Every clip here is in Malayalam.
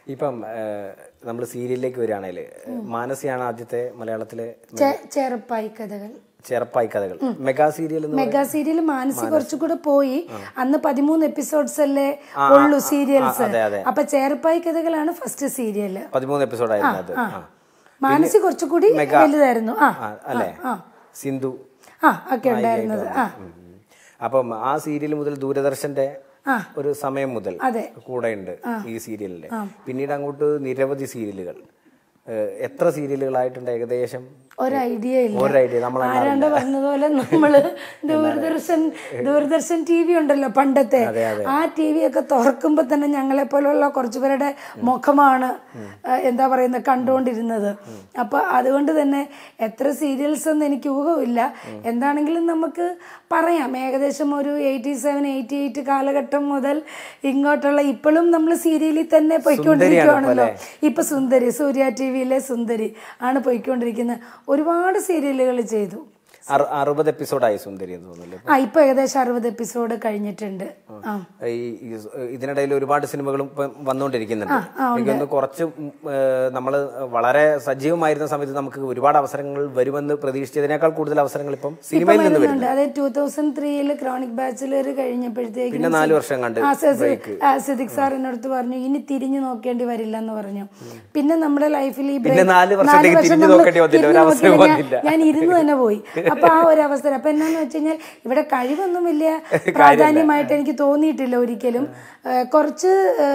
ഇപ്പം നമ്മൾ സീരിയലിലേക്ക് വരികയാണെങ്കിൽ മാനസിയാണ് ആദ്യത്തെ മലയാളത്തിലെ ചെ- ചെറുപ്പായി കഥകൾ ചെറുപ്പായി കഥകൾ മെഗാ സീരിയൽ എന്ന് മെഗാ സീരിയൽ മാനസി കുറച്ചുകൂടെ പോയി അന്ന് പതിമൂന്ന് എപ്പിസോഡ്സ് അല്ലേ ഉള്ളൂ സീരിയൽസ് അതെ, അതെ. അപ്പൊ ചേർപ്പായി കഥകളാണ് ഫസ്റ്റ് സീരിയല് പതിമൂന്ന് എപ്പിസോഡായിരുന്നു അത് ആ. മാനസി കുറച്ചുകൂടി വലുതായിരുന്നു ആ ആ, അല്ലേ സിന്ധു ആ ഒക്കെ ഉണ്ടായിരുന്നത് ആ ഉം, ഉം. അപ്പം ആ സീരിയൽ മുതൽ ദൂരദർശന്റെ ഒരു സമയം മുതൽ അതെ. കൂടെ ഉണ്ട് ഈ സീരിയലിന്റെ പിന്നീട് അങ്ങോട്ട് നിരവധി സീരിയലുകൾ ഏഹ്, എത്ര സീരിയലുകളായിട്ടുണ്ട് ഏകദേശം ഒരു ഐഡിയ ഇല്ല ഒരു ഐഡിയ നമ്മൾ ആരാണ്ട് പറഞ്ഞതുപോലെ നമ്മള് ദൂരദർശൻ ദൂരദർശൻ ടി വി ഉണ്ടല്ലോ പണ്ടത്തെ ആ ടി വി ഒക്കെ തുറക്കുമ്പോ തന്നെ ഞങ്ങളെ പോലുള്ള കുറച്ചു പേരുടെ മുഖമാണ് ആ, എന്താ പറയുന്നത് കണ്ടുകൊണ്ടിരുന്നത് അപ്പൊ അതുകൊണ്ട് തന്നെ എത്ര സീരിയൽസ് എന്ന് എനിക്ക് ഊഹമില്ല എന്താണെങ്കിലും നമുക്ക് പറയാം ഏകദേശം ഒരു എയ്റ്റി സെവൻ എയ്റ്റി എയ്റ്റ് കാലഘട്ടം മുതൽ ഇങ്ങോട്ടുള്ള ഇപ്പോഴും നമ്മൾ സീരിയലിൽ തന്നെ പോയിക്കൊണ്ടിരിക്കുകയാണല്ലോ ഇപ്പൊ സുന്ദരി സൂര്യ ടി വിയിലെ സുന്ദരി ആണ് പോയിക്കൊണ്ടിരിക്കുന്നത് ഒരുപാട് സീരിയലുകൾ ചെയ്തു അറു- അറുപത് എപ്പിസോഡായി സുന്ദരി എന്ന് തോന്നുന്നില്ലേ ആ ഇപ്പൊ ഏകദേശം അറുപത് എപ്പിസോഡ് കഴിഞ്ഞിട്ടുണ്ട് ആ ഈ ഈ സ് ഇതിനിടയിൽ ഒരുപാട് സിനിമകളും ഇപ്പം വന്നുകൊണ്ടിരിക്കുന്നുണ്ട് എനിക്കൊന്ന് കുറച്ച് നമ്മൾ വളരെ സജീവമായിരുന്ന സമയത്ത് നമുക്ക് ഒരുപാട് അവസരങ്ങൾ വരുമെന്ന് പ്രതീക്ഷിച്ചതിനേക്കാൾ കൂടുതൽ അവസരങ്ങൾ ഇപ്പം സിനിമയിൽ നിന്ന് വരും ഉണ്ട് അതായത് ടൂ തൗസൻഡ് ത്രീയിൽ ക്രോണിക് ബാച്ചിലർ കഴിഞ്ഞപ്പോഴത്തേക്കും പിന്നെ നാല് വർഷം കണ്ട് ആ, സ- സ- ആ, സിദ്ദിഖ് സാർ എന്നോടത്ത് പറഞ്ഞു ഇനി തിരിഞ്ഞു നോക്കേണ്ടി വരില്ല എന്ന് പറഞ്ഞു പിന്നെ നമ്മുടെ ലൈഫിൽ ഈ break- നാല് വർഷത്തേക്ക് വർഷം തിരിഞ്ഞു നമ്മള് നോക്കേണ്ടി വന്നില്ല, തിരിഞ്ഞു ഒരു അവസരം നോക്കിയില്ല. ഞാൻ- വന്നില്ല. ഞാൻ ഇരുന്ന് തന്നെ പോയി അപ്പൊ ആ ഒരു അവസരം അപ്പൊ എന്നാന്ന് വെച്ച് കഴിഞ്ഞാൽ ഇവിടെ കഴിവൊന്നും വലിയ പ്രാധാന്യമായിട്ട് എനിക്ക് തോന്നിയിട്ടില്ല ഒരിക്കലും ഏ, കുറച്ച്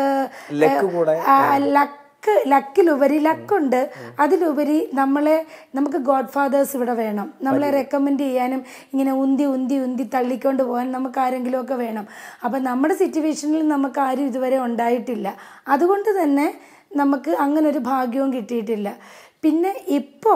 ലക്ക് കൂടെ ലക്ക് ലക്കിലുപരി ലക്കുണ്ട് അതിലുപരി നമ്മളെ നമുക്ക് ഗോഡ് ഫാദേഴ്സ് ഇവിടെ വേണം നമ്മളെ റെക്കമെൻഡ് ചെയ്യാനും ഇങ്ങനെ ഉന്തി ഉന്തി ഉന്തി തള്ളിക്കൊണ്ട് പോകാൻ നമുക്ക് ആരെങ്കിലും ഒക്കെ വേണം അപ്പം നമ്മുടെ സിറ്റുവേഷനിൽ നമുക്ക് ആരും ഇതുവരെ ഉണ്ടായിട്ടില്ല അതുകൊണ്ട് തന്നെ നമുക്ക് അങ്ങനെ ഒരു ഭാഗ്യവും കിട്ടിയിട്ടില്ല പിന്നെ ഇപ്പോൾ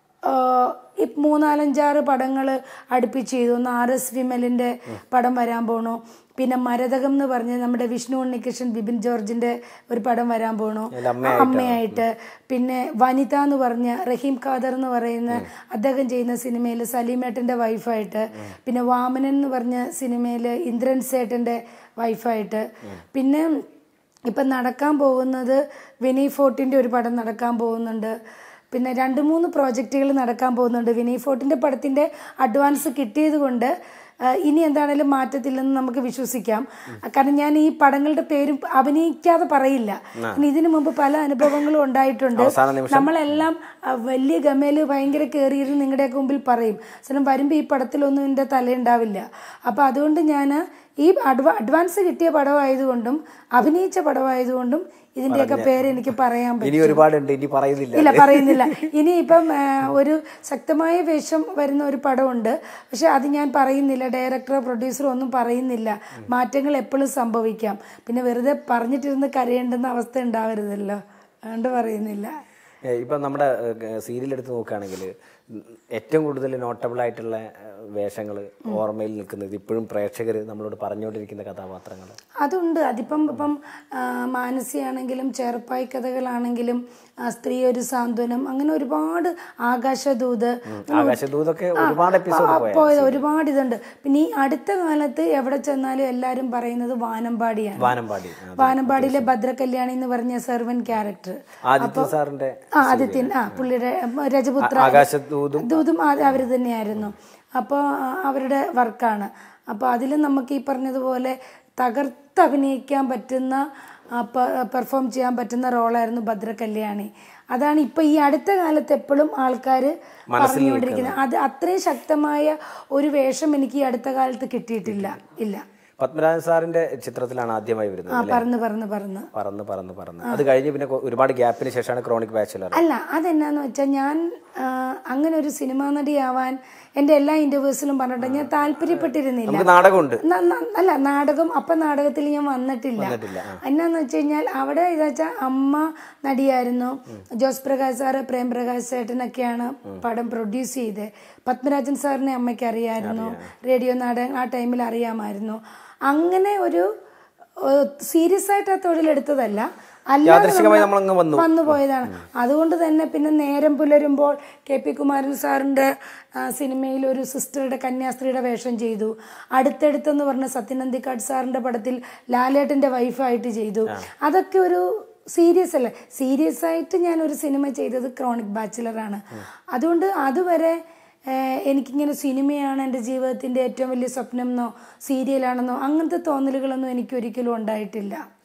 ഈ മൂന്നാലഞ്ചാറ് പടങ്ങൾ അടുപ്പിച്ച് ചെയ്തു ഒന്ന് ആർ എസ് വിമലിൻ്റെ പടം വരാൻ പോണു പിന്നെ മരതകം എന്ന് പറഞ്ഞ് നമ്മുടെ വിഷ്ണു ഉണ്ണികൃഷ്ണൻ ബിബിൻ ജോർജിന്റെ ഒരു പടം വരാൻ പോണു അമ്മയായിട്ട് പിന്നെ വനിത എന്ന് പറഞ്ഞ റഹീം ഖാദർ എന്ന് പറയുന്ന അദ്ദേഹം ചെയ്യുന്ന സിനിമയിൽ സലീമേട്ടന്റെ വൈഫായിട്ട് പിന്നെ വാമനൻ എന്ന് പറഞ്ഞ സിനിമയിൽ ഇന്ദ്രൻ സേട്ടന്റെ വൈഫായിട്ട് പിന്നെ ഇപ്പം നടക്കാൻ പോകുന്നത് വിനയ് ഫോർട്ടിൻ്റെ ഒരു പടം നടക്കാൻ പോകുന്നുണ്ട് പിന്നെ രണ്ട് മൂന്ന് പ്രോജക്റ്റുകൾ നടക്കാൻ പോകുന്നുണ്ട് വിനയ് ഫോർട്ടിൻ്റെ പടത്തിൻ്റെ അഡ്വാൻസ് കിട്ടിയത് കൊണ്ട് ആ, ഇനി എന്താണേലും മാറ്റത്തില്ലെന്ന് നമുക്ക് വിശ്വസിക്കാം കാരണം ഞാൻ ഈ പടങ്ങളുടെ പേരും അഭിനയിക്കാതെ പറയില്ല കാരണം ഇതിനു മുമ്പ് പല അനുഭവങ്ങളും ഉണ്ടായിട്ടുണ്ട് അവസാന നമ്മളെല്ലാം ആ, വലിയ ഗമയില് ഭയങ്കര കയറിയിരുന്ന് നിങ്ങളുടെയൊക്കെ മുമ്പിൽ പറയും ചിലം വരുമ്പോൾ ഈ പടത്തിലൊന്നും എൻ്റെ തലയുണ്ടാവില്ല അപ്പോൾ അതുകൊണ്ട് ഞാൻ ഈ അഡ്വാ അഡ്വാൻസ് കിട്ടിയ പടമായതുകൊണ്ടും അഭിനയിച്ച പടമായതുകൊണ്ടും ഇതിൻ്റെയൊക്കെ പേര് എനിക്ക് പറയാൻ പറ്റും ഇനി ഒരുപാടുണ്ട് ഇനി പറയുന്നില്ല ഇല്ല പറയുന്നില്ല ഇനി ഇപ്പം ആ, ഒരു ശക്തമായ വേഷം വരുന്ന ഒരു പടമുണ്ട് പക്ഷെ അത് ഞാൻ പറയുന്നില്ല ഡയറക്ടറോ പ്രൊഡ്യൂസറോ ഒന്നും പറയുന്നില്ല മാറ്റങ്ങൾ എപ്പോഴും സംഭവിക്കാം പിന്നെ വെറുതെ പറഞ്ഞിട്ടിരുന്ന് കരയേണ്ടുന്ന അവസ്ഥ ഉണ്ടാവരുതല്ലോ അതുകൊണ്ട് പറയുന്നില്ല ഏ, ഇപ്പം നമ്മുടെ സീരിയൽ എടുത്ത് നോക്കുകയാണെങ്കിൽ ഏറ്റവും കൂടുതൽ നോട്ടബിൾ ആയിട്ടുള്ള വേഷങ്ങൾ ഓർമ്മയിൽ നിൽക്കുന്നത് ഇപ്പോഴും പ്രേക്ഷകർ നമ്മളോട് പറഞ്ഞുകൊണ്ടിരിക്കുന്ന കഥാപാത്രങ്ങൾ അതുണ്ട് അതിപ്പം ഇപ്പം ആ, മാനസിയാണെങ്കിലും ചെറുപ്പായി കഥകളാണെങ്കിലും ആ, സ്ത്രീ ഒരു സാന്ത്വനം അങ്ങനെ ഒരുപാട് ആകാശദൂത് ആകാശദൂതൊക്കെ ഒരുപാട് എപ്പിസോഡ് പോയ പോയത് ഒരുപാട് ഇതുണ്ട് പിന്നെ ഈ അടുത്ത കാലത്ത് എവിടെ ചെന്നാലും എല്ലാവരും പറയുന്നത് വാനമ്പാടിയാണ് വാനമ്പാടി ആ. വാനമ്പാടിയിലെ ഭദ്രകല്യാണി എന്ന് പറഞ്ഞ സെർവൻ ക്യാരക്ടർ ആദിത്യ സാറിന്റെ ആ ആദിത്യൻ ആ പുള്ളിയുടെ ഉം, രജപുത്ര ആകാശദൂതും ദൂതും അവർ തന്നെയായിരുന്നു അപ്പോൾ അവരുടെ വർക്കാണ് അപ്പോൾ അതിൽ നമുക്ക് ഈ പറഞ്ഞതുപോലെ തകർത്ത് അഭിനയിക്കാൻ പറ്റുന്ന പെർഫോം ചെയ്യാൻ പറ്റുന്ന റോളായിരുന്നു ഭദ്രകല്യാണി അതാണ് ഇപ്പൊ ഈ അടുത്ത കാലത്ത് എപ്പോഴും ആൾക്കാർ പറഞ്ഞുകൊണ്ടിരിക്കുന്നത് അത് അത്രയും ശക്തമായ ഒരു വേഷം എനിക്ക് ഈ അടുത്ത കാലത്ത് കിട്ടിയിട്ടില്ല ഇല്ല പത്മരാജൻ സാറിന്റെ ചിത്രത്തിലാണ് ആദ്യമായി വരുന്നത് ആ പറന്ന് പറന്ന് പറന്ന് പറന്ന് പറന്ന് പറന്ന് അത് കഴിഞ്ഞ് പിന്നെ കൊ- ഒരുപാട് ഗ്യാപ്പിന് ശേഷമാണ് ക്രോണിക് ബാച്ചിലർ അല്ല അതെന്നാന്ന് വെച്ചാൽ ഞാൻ ആ, അങ്ങനെ ഒരു സിനിമാ നടിയാവാൻ എൻ്റെ എല്ലാ ഇന്റർവ്യൂസിലും പറഞ്ഞിട്ട് ഞാൻ താല്പര്യപ്പെട്ടിരുന്നില്ല നമുക്ക് നാടകമുണ്ട് ന- ന- അല്ല നാടകം അപ്പം നാടകത്തിൽ ഞാൻ വന്നിട്ടില്ല എന്നാന്ന് വെച്ച് കഴിഞ്ഞാൽ അവിടെ ഇതാ വെച്ചാൽ അമ്മ നടിയായിരുന്നു ജോസ് പ്രകാശ് സാറ് പ്രേം പ്രകാശ് ചേട്ടനൊക്കെയാണ് പടം പ്രൊഡ്യൂസ് ചെയ്തത് പത്മരാജൻ സാറിനെ അമ്മയ്ക്ക് അറിയായിരുന്നു റേഡിയോ നാടകം ആ ടൈമിൽ അറിയാമായിരുന്നു അങ്ങനെ ഒരു സീരിയസ് ആയിട്ട് ആ തൊഴിലെടുത്തതല്ല അല്ലാതെ യാദൃശ്ചികമായി നമ്മളങ്ങ് വന്നു വന്നു പോയതാണ് അതുകൊണ്ട് തന്നെ പിന്നെ നേരം പുലരുമ്പോൾ കെ പി കുമാരൻ സാറിന്റെ ആ, സിനിമയിൽ ഒരു സിസ്റ്ററുടെ കന്യാസ്ത്രീയുടെ വേഷം ചെയ്തു അടുത്തടുത്തെന്ന് പറഞ്ഞ സത്യനന്ദിക്കാട് സാറിന്റെ പടത്തിൽ ലാലേട്ടന്റെ വൈഫായിട്ട് ചെയ്തു അതൊക്കെ ഒരു സീരിയസ് അല്ല സീരിയസ് ആയിട്ട് ഞാൻ ഒരു സിനിമ ചെയ്തത് ക്രോണിക് ബാച്ചിലറാണ് അതുകൊണ്ട് അതുവരെ ഏഹ്, എനിക്കിങ്ങനെ സിനിമയാണ് എൻ്റെ ജീവിതത്തിൻ്റെ ഏറ്റവും വലിയ സ്വപ്നം എന്നോ സീരിയലാണെന്നോ അങ്ങനത്തെ തോന്നലുകളൊന്നും എനിക്ക് ഒരിക്കലും ഉണ്ടായിട്ടില്ല